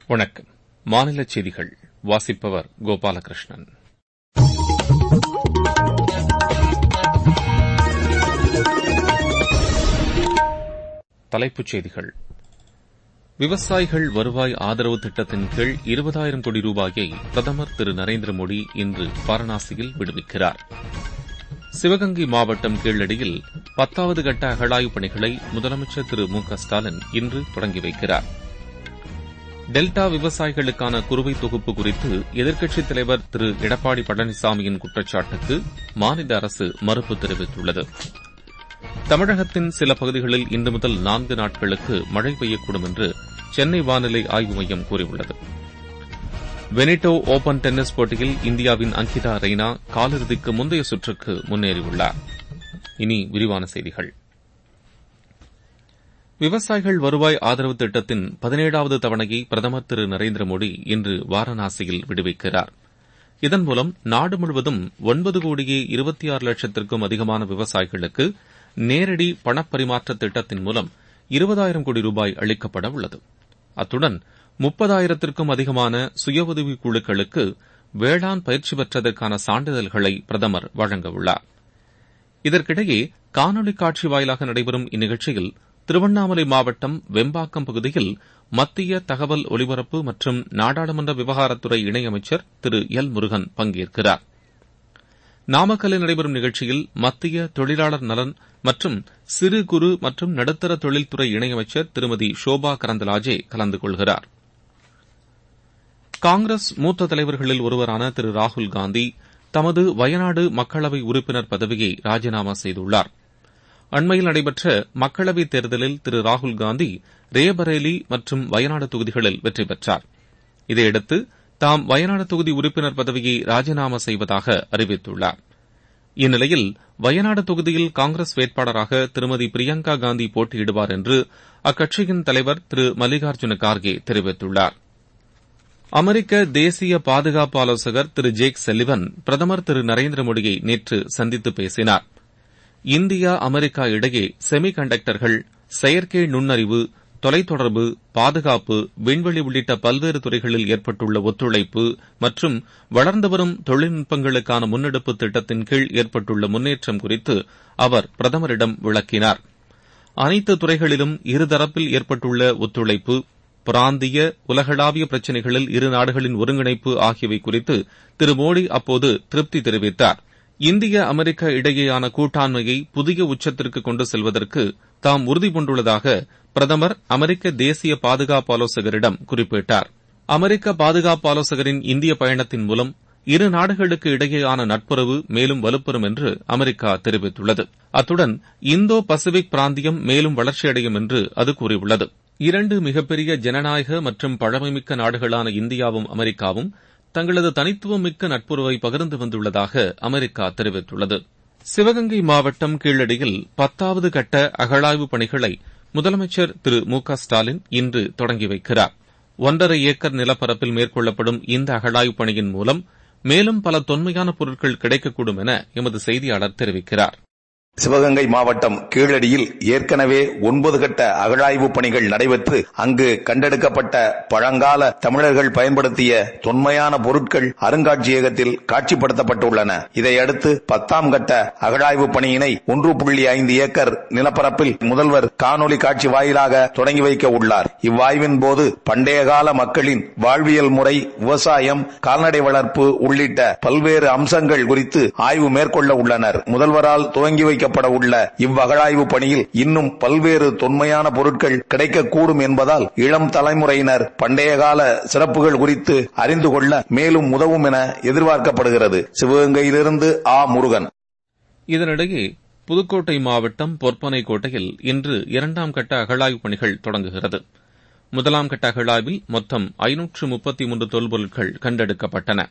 வணக்கம் மாநில செய்திகள் வாசிப்பவர் கோபாலகிருஷ்ணன் தலைப்புச் செய்திகள் விவசாயிகள் வருவாய் ஆதரவு திட்டத்தின் கீழ் இருபதாயிரம் கோடி ரூபாயை பிரதமர் திரு நரேந்திர மோடி இன்று வாரணாசியில் விடுவிக்கிறார் சிவகங்கை மாவட்டம் கீழடியில் பத்தாவது கட்ட அகழாய்வுப் பணிகளை முதலமைச்சர் திரு மு க ஸ்டாலின் இன்று தொடங்கி வைக்கிறார் டெல்டா விவசாயிகளுக்கான குறுவை தொகுப்பு குறித்து எதிர்க்கட்சித் தலைவர் திரு எடப்பாடி பழனிசாமியின் குற்றச்சாட்டுக்கு மாநில அரசு மறுப்பு தெரிவித்துள்ளது தமிழகத்தின் சில பகுதிகளில் இன்று முதல் நான்கு நாட்களுக்கு மழை பெய்யக்கூடும் என்று சென்னை வானிலை ஆய்வு மையம் கூறியுள்ளது வெனிட்டோ ஓபன் டென்னிஸ் போட்டியில் இந்தியாவின் அங்கிதா ரெய்னா காலிறுதிக்கு முந்தைய சுற்றுக்கு முன்னேறியுள்ளார் இனி விரிவான செய்திகள் விவசாயிகள் வருவாய் ஆதரவு திட்டத்தின் பதினேழாவது தவணையை பிரதமர் திரு நரேந்திர மோடி இன்று வாரணாசியில் விடுவிக்கிறார் இதன் மூலம் நாடு முழுவதும் ஒன்பது கோடியே இருபத்தி ஆறு லட்சத்திற்கும் அதிகமான விவசாயிகளுக்கு நேரடி பணப்பரிமாற்ற திட்டத்தின் மூலம் இருபதாயிரம் கோடி ரூபாய் அளிக்கப்பட உள்ளது அத்துடன் முப்பதாயிரத்திற்கும் அதிகமான சுய உதவிக் குழுக்களுக்கு வேளாண் பயிற்சி பெற்றதற்கான சான்றிதழ்களை பிரதமர் வழங்க உள்ளார் இதற்கிடையே காணொலி காட்சி வாயிலாக நடைபெறும் இந்நிகழ்ச்சியில் திருவண்ணாமலை மாவட்டம் வெம்பாக்கம் பகுதியில் மத்திய தகவல் ஒலிபரப்பு மற்றும் நாடாளுமன்ற விவகாரத்துறை இணையமைச்சர் திரு எல் முருகன் பங்கேற்கிறார் நாமக்கல்லில் நடைபெறும் நிகழ்ச்சியில் மத்திய தொழிலாளர் நலன் மற்றும் சிறு குறு மற்றும் நடுத்தர தொழில்துறை இணையமைச்சர் திருமதி ஷோபா கரந்தலாஜே கலந்து கொள்கிறார் காங்கிரஸ் மூத்த தலைவர்களில் ஒருவரான திரு ராகுல் காந்தி தமது வயநாடு மக்களவை உறுப்பினர் பதவியை ராஜினாமா செய்துள்ளார் அண்மையில் நடைபெற்ற மக்களவைத் தேர்தலில் திரு ராகுல் காந்தி ரேபரேலி மற்றும் வயநாடு தொகுதிகளில் வெற்றி பெற்றார் இதையடுத்து தாம் வயநாடு தொகுதி உறுப்பினர் பதவியை ராஜினாமா செய்வதாக அறிவித்துள்ளார் இந்நிலையில் வயநாடு தொகுதியில் காங்கிரஸ் வேட்பாளராக திருமதி பிரியங்கா காந்தி போட்டியிடுவார் என்று அக்கட்சியின் தலைவர் திரு மல்லிகார்ஜுன கார்கே தெரிவித்துள்ளார் அமெரிக்க தேசிய பாதுகாப்பு ஆலோசகர் திரு ஜேக் செல்லிவன் பிரதமர் திரு நரேந்திர மோடியை நேற்று சந்தித்து பேசினார் இந்தியா அமெரிக்கா இடையே செமி கண்டக்டர்கள் செயற்கை நுண்ணறிவு தொலைத்தொடர்பு பாதுகாப்பு விண்வெளி உள்ளிட்ட பல்வேறு துறைகளில் ஏற்பட்டுள்ள ஒத்துழைப்பு மற்றும் வளர்ந்து வரும் தொழில்நுட்பங்களுக்கான முன்னெடுப்பு திட்டத்தின் கீழ் ஏற்பட்டுள்ள முன்னேற்றம் குறித்து அவர் பிரதமரிடம் விளக்கினார் அனைத்து துறைகளிலும் இருதரப்பில் ஏற்பட்டுள்ள ஒத்துழைப்பு பிராந்திய உலகளாவிய பிரச்சினைகளில் இரு நாடுகளின் ஒருங்கிணைப்பு ஆகியவை குறித்து திரு மோடி அப்போது திருப்தி தெரிவித்தார் இந்திய அமெரிக்க இடையேயான கூட்டாண்மையை புதிய உச்சத்திற்கு கொண்டு செல்வதற்கு தாம் உறுதிபூண்டுள்ளதாக பிரதமர் அமெரிக்க தேசிய பாதுகாப்பு ஆலோசகரிடம் குறிப்பிட்டார் அமெரிக்க பாதுகாப்பு ஆலோசகரின் இந்திய பயணத்தின் மூலம் இரு நாடுகளுக்கு இடையேயான நட்புறவு மேலும் வலுப்பெறும் என்று அமெரிக்கா தெரிவித்துள்ளது அத்துடன் இந்தோ பசிபிக் பிராந்தியம் மேலும் வளர்ச்சியடையும் என்று அது கூறியுள்ளது இரண்டு மிகப்பெரிய ஜனநாயக மற்றும் பழமைமிக்க நாடுகளான இந்தியாவும் அமெரிக்காவும் தங்களது தனித்துவம் மிக்க நட்புறவை பகிர்ந்து வந்துள்ளதாக அமெரிக்கா தெரிவித்துள்ளது சிவகங்கை மாவட்டம் கீழடியில் பத்தாவது கட்ட அகழாய்வு பணிகளை முதலமைச்சர் திரு மு க ஸ்டாலின் இன்று தொடங்கி வைக்கிறார் ஒன்றரை ஏக்கர் நிலப்பரப்பில் மேற்கொள்ளப்படும் இந்த அகழாய்வு பணியின் மூலம் மேலும் பல தொன்மையான பொருட்கள் கிடைக்கக்கூடும் என எமது செய்தியாளர் தெரிவிக்கிறார் சிவகங்கை மாவட்டம் கீழடியில் ஏற்கனவே ஒன்பது கட்ட அகழாய்வு பணிகள் நடைபெற்று அங்கு கண்டெடுக்கப்பட்ட பழங்கால தமிழர்கள் பயன்படுத்திய தொன்மையான பொருட்கள் அருங்காட்சியகத்தில் காட்சிப்படுத்தப்பட்டுள்ளன இதையடுத்து பத்தாம் கட்ட அகழாய்வு பணியினை ஒன்று புள்ளி ஐந்து ஏக்கர் நிலப்பரப்பில் முதல்வர் காணொலி காட்சி வாயிலாக தொடங்கி வைக்க உள்ளார் இவ்வாய்வின் போது பண்டைய கால மக்களின் வாழ்வியல் முறை விவசாயம் கால்நடை வளர்ப்பு உள்ளிட்ட பல்வேறு அம்சங்கள் குறித்து ஆய்வு மேற்கொள்ள உள்ளனர் முதல்வரால் துவங்கி வைக்க வைக்கப்பட உள்ள இவ்வகழாய்வு பணியில் இன்னும் பல்வேறு தொன்மையான பொருட்கள் கிடைக்கக்கூடும் என்பதால் இளம் தலைமுறையினர் பண்டைய கால சிறப்புகள் குறித்து அறிந்து கொள்ள மேலும் உதவும் என எதிர்பார்க்கப்படுகிறது சிவகங்கையிலிருந்து ஆ முருகன் இதனிடையே புதுக்கோட்டை மாவட்டம் பொற்பனை கோட்டையில் இன்று இரண்டாம் கட்ட அகழாய்வு பணிகள் தொடங்குகிறது முதலாம் கட்ட அகழாய்வில் மொத்தம் ஐநூற்று முப்பத்தி மூன்று தொல்பொருட்கள் கண்டெடுக்கப்பட்டன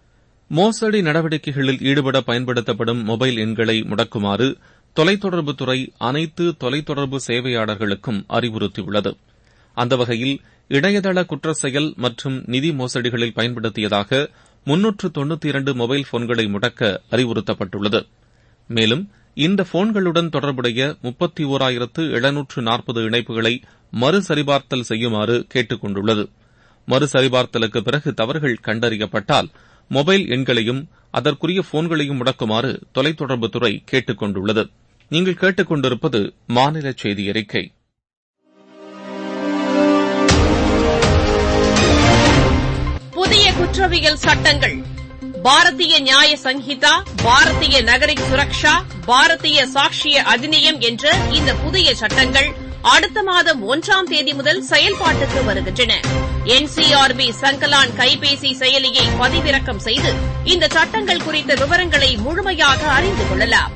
மோசடி நடவடிக்கைகளில் ஈடுபட பயன்படுத்தப்படும் மொபைல் எண்களை முடக்குமாறு தொலைத்தொடர்புத்துறை அனைத்து தொலைத்தொடர்பு சேவையாளர்களுக்கும் அறிவுறுத்தியுள்ளது அந்த வகையில் இணையதள குற்ற செயல் மற்றும் நிதி மோசடிகளில் பயன்படுத்தியதாக முன்னூற்று தொண்ணூத்தி இரண்டு மொபைல் போன்களை முடக்க அறிவுறுத்தப்பட்டுள்ளது மேலும் இந்த போன்களுடன் தொடர்புடைய முப்பத்தி ஓராயிரத்து எழுநூற்று நாற்பது இணைப்புகளை மறுசரிபார்த்தல் செய்யுமாறு கேட்டுக் கொண்டுள்ளது மறுசரிபார்த்தலுக்கு பிறகு தவறுகள் கண்டறியப்பட்டால் மொபைல் எண்களையும் அதற்குரிய போன்களையும் முடக்குமாறு தொலைத்தொடர்புத்துறை கேட்டுக் கொண்டுள்ளது நீங்கள் கேட்டுக் கொண்டிருப்பது மாநில செய்தி அறிக்கை புதிய குற்றவியல் சட்டங்கள் பாரதிய நியாய சங்கீதா பாரதிய நகரிக் சுரக்ஷா பாரதிய சாட்சிய அதிநியம் என்ற இந்த புதிய சட்டங்கள் அடுத்த மாதம் ஒன்றாம் தேதி முதல் செயல்பாட்டுக்கு வருகின்றன என்சிஆர்பி சங்கலான் கைபேசி செயலியை பதிவிறக்கம் செய்து இந்த சட்டங்கள் குறித்த விவரங்களை முழுமையாக அறிந்து கொள்ளலாம்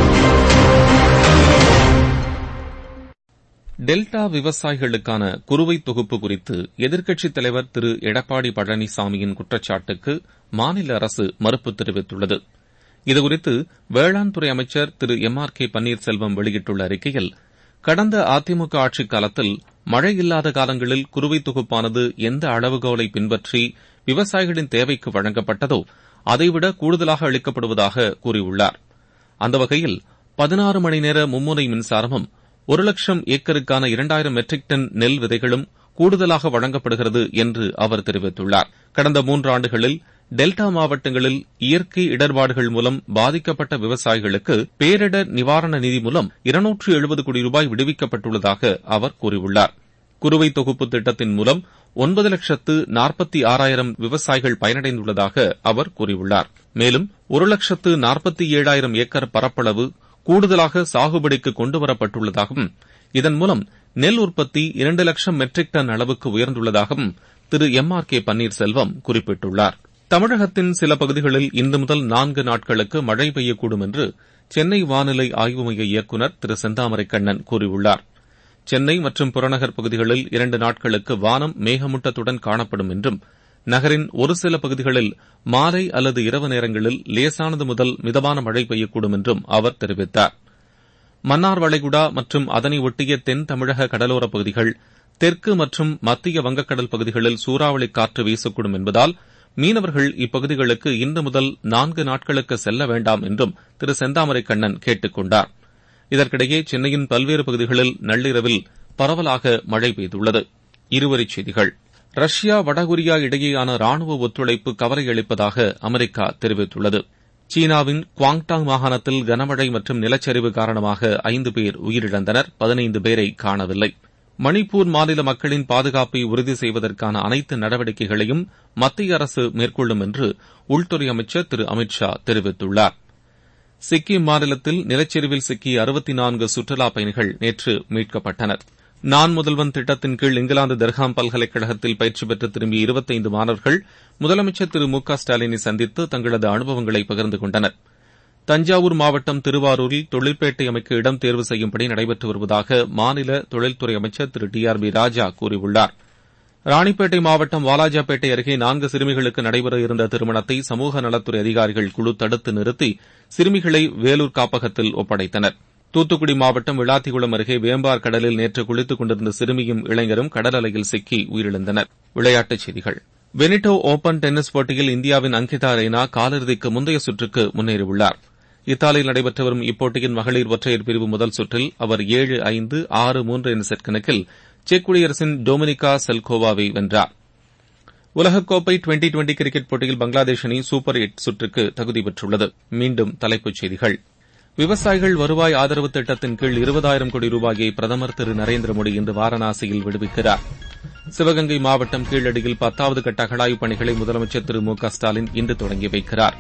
டெல்டா விவசாயிகளுக்கான குறுவை தொகுப்பு குறித்து எதிர்க்கட்சித் தலைவர் திரு எடப்பாடி பழனிசாமியின் குற்றச்சாட்டுக்கு மாநில அரசு மறுப்பு தெரிவித்துள்ளது இதுகுறித்து வேளாண் துறை அமைச்சர் Thiru M R K Panneerselvam வெளியிட்டுள்ள அறிக்கையில் கடந்த அதிமுக ஆட்சிக் காலத்தில் மழை இல்லாத காலங்களில் குறுவை தொகுப்பானது எந்த அளவுகோலை பின்பற்றி விவசாயிகளின் தேவைக்கு வழங்கப்பட்டதோ அதைவிட கூடுதலாக அளிக்கப்படுவதாக கூறியுள்ளார் அந்த வகையில் பதினாறு மணி நேர மும்முனை மின்சாரமும் ஒரு லட்சம் ஏக்கருக்கான இரண்டாயிரம் மெட்ரிக் டன் நெல் விதைகளும் கூடுதலாக வழங்கப்படுகிறது என்று அவர் தெரிவித்துள்ளார் கடந்த மூன்றாண்டுகளில் டெல்டா மாவட்டங்களில் இயற்கை இடர்பாடுகள் மூலம் பாதிக்கப்பட்ட விவசாயிகளுக்கு பேரிடர் நிவாரண நிதி மூலம் இருநூற்று எழுபது கோடி ரூபாய் விடுவிக்கப்பட்டுள்ளதாக அவர் கூறியுள்ளார் குறுவை தொகுப்பு திட்டத்தின் மூலம் ஒன்பது லட்சத்து நாற்பத்தி ஆறாயிரம் விவசாயிகள் பயனடைந்துள்ளதாக அவர் கூறியுள்ளார் மேலும் ஒரு லட்சத்து நாற்பத்தி ஏழாயிரம் ஏக்கர் பரப்பளவு கூடுதலாக சாகுபடிக்கு கொண்டுவரப்பட்டுள்ளதாகவும் இதன் மூலம் நெல் உற்பத்தி இரண்டு லட்சம் மெட்ரிக் டன் அளவுக்கு உயர்ந்துள்ளதாகவும் Thiru M R K Panneerselvam குறிப்பிட்டுள்ளார் தமிழகத்தின் சில பகுதிகளில் இன்று முதல் நான்கு நாட்களுக்கு மழை பெய்யக்கூடும் என்று சென்னை வானிலை ஆய்வு மைய இயக்குநர் திரு செந்தாமரை கண்ணன் கூறியுள்ளார் சென்னை மற்றும் புறநகர் பகுதிகளில் இரண்டு நாட்களுக்கு வானம் மேகமூட்டத்துடன் காணப்படும் என்றும் நகரின் ஒரு சில பகுதிகளில் மாலை அல்லது இரவு நேரங்களில் லேசானது முதல் மிதமான மழை பெய்யக்கூடும் என்றும் அவர் தெரிவித்தார் மன்னார் வளைகுடா மற்றும் அதனை ஒட்டிய தென் தமிழக கடலோரப் பகுதிகள் தெற்கு மற்றும் மத்திய வங்கக்கடல் பகுதிகளில் சூறாவளி காற்று வீசக்கூடும் என்பதால் மீனவர்கள் இப்பகுதிகளுக்கு இன்று முதல் நான்கு நாட்களுக்கு செல்ல வேண்டாம் என்றும் திரு செந்தாமரை கண்ணன் கேட்டுக் கொண்டார் இதற்கிடையே சென்னையின் பல்வேறு பகுதிகளில் நள்ளிரவில் பரவலாக மழை பெய்துள்ளது இருவரிச் செய்திகள் ரஷ்யா வடகொரியா இடையேயான ராணுவ ஒத்துழைப்பு கவலையளிப்பதாக அமெரிக்கா தெரிவித்துள்ளது சீனாவின் குவாங்டாங் மாகாணத்தில் கனமழை மற்றும் நிலச்சரிவு காரணமாக ஐந்து பேர் உயிரிழந்தனர் பதினைந்து பேரை காணவில்லை மணிப்பூர் மாநில மக்களின் பாதுகாப்பை உறுதி செய்வதற்கான அனைத்து நடவடிக்கைகளையும் மத்திய அரசு மேற்கொள்ளும் என்று உள்துறை அமைச்சர் திரு அமித் ஷா தெரிவித்துள்ளார் சிக்கிம் மாநிலத்தில் நிலச்சரிவில் சிக்கிய அறுபத்தி நான்கு சுற்றுலாப் பயணிகள் நேற்று மீட்கப்பட்டனர் நான் முதல்வன் திட்டத்தின் கீழ் இங்கிலாந்து தெர்ஹாம் பல்கலைக்கழகத்தில் பயிற்சி பெற்று திரும்பிய இருபத்தைந்து மாணவர்கள் முதலமைச்சர் திரு மு க ஸ்டாலினை சந்தித்து தங்களது அனுபவங்களை பகிர்ந்து கொண்டனர் தஞ்சாவூர் மாவட்டம் திருவாரூரில் தொழிற்பேட்டை அமைக்க இடம் தேர்வு செய்யும்படி நடைபெற்று வருவதாக மாநில தொழில்துறை அமைச்சர் Thiru T R B Raja கூறியுள்ளார் ராணிப்பேட்டை மாவட்டம் வாலாஜாபேட்டை அருகே நான்கு சிறுமிகளுக்கு நடைபெற இருந்த திருமணத்தை சமூக நலத்துறை அதிகாரிகள் குழு தடுத்து நிறுத்தி சிறுமிகளை வேலூர் காப்பகத்தில் ஒப்படைத்தனர் தூத்துக்குடி மாவட்டம் விளாத்திகுளம் அருகே வேம்பார் கடலில் நேற்று குளித்துக் கொண்டிருந்த சிறுமியும் இளைஞரும் கடல் அலையில் சிக்கி உயிரிழந்தனர் விளையாட்டுச் செய்திகள் வெனிட்டோ ஓபன் டென்னிஸ் போட்டியில் இந்தியாவின் அங்கிதா ரெய்னா காலிறுதிக்கு முந்தைய சுற்றுக்கு முன்னேறியுள்ளார் இத்தாலியில் நடைபெற்று வரும் இப்போட்டியின் மகளிர் ஒற்றையர் பிரிவு முதல் சுற்றில் அவர் ஏழு ஐந்து ஆறு மூன்று என்ற செட் கணக்கில் செக் குடியரசின் டொமினிகா செல்கோவாவை வென்றார் உலகக்கோப்பை டுவெண்டி டுவெண்டி கிரிக்கெட் போட்டியில் பங்களாதேஷ் அணி சூப்பர் எட் சுற்றுக்கு தகுதி பெற்றுள்ளது மீண்டும் தலைப்புச் செய்திகள் விவசாயிகள் வருவாய் ஆதரவு திட்டத்தின் கீழ் இருபதாயிரம் கோடி ரூபாயை பிரதமர் திரு நரேந்திர மோடி இன்று வாரணாசியில் விடுவிக்கிறார் சிவகங்கை மாவட்டம் கீழடியில் பத்தாவது கட்ட அகழாய்வுப் பணிகளை முதலமைச்சர் திரு மு க ஸ்டாலின் இன்று தொடங்கி வைக்கிறார்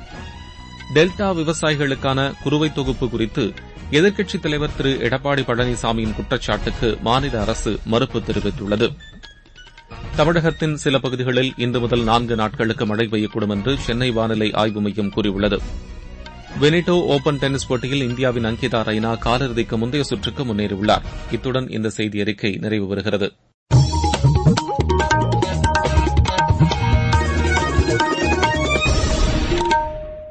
டெல்டா விவசாயிகளுக்கான குறுவை தொகுப்பு குறித்து எதிர்க்கட்சித் தலைவர் திரு எடப்பாடி பழனிசாமியின் குற்றச்சாட்டுக்கு மாநில அரசு மறுப்பு தெரிவித்துள்ளது தமிழகத்தின் சில பகுதிகளில் இன்று முதல் நான்கு நாட்களுக்கு மழை பெய்யக்கூடும் என்று சென்னை வானிலை ஆய்வு மையம் கூறியுள்ளது வெனிட்டோ ஓபன் டென்னிஸ் போட்டியில் இந்தியாவின் அங்கிதா ரெய்னா காலிறுதிக்கு முந்தைய சுற்றுக்கு முன்னேறியுள்ளார் இத்துடன் இந்த செய்தி அறிக்கை நிறைவு பெறுகிறது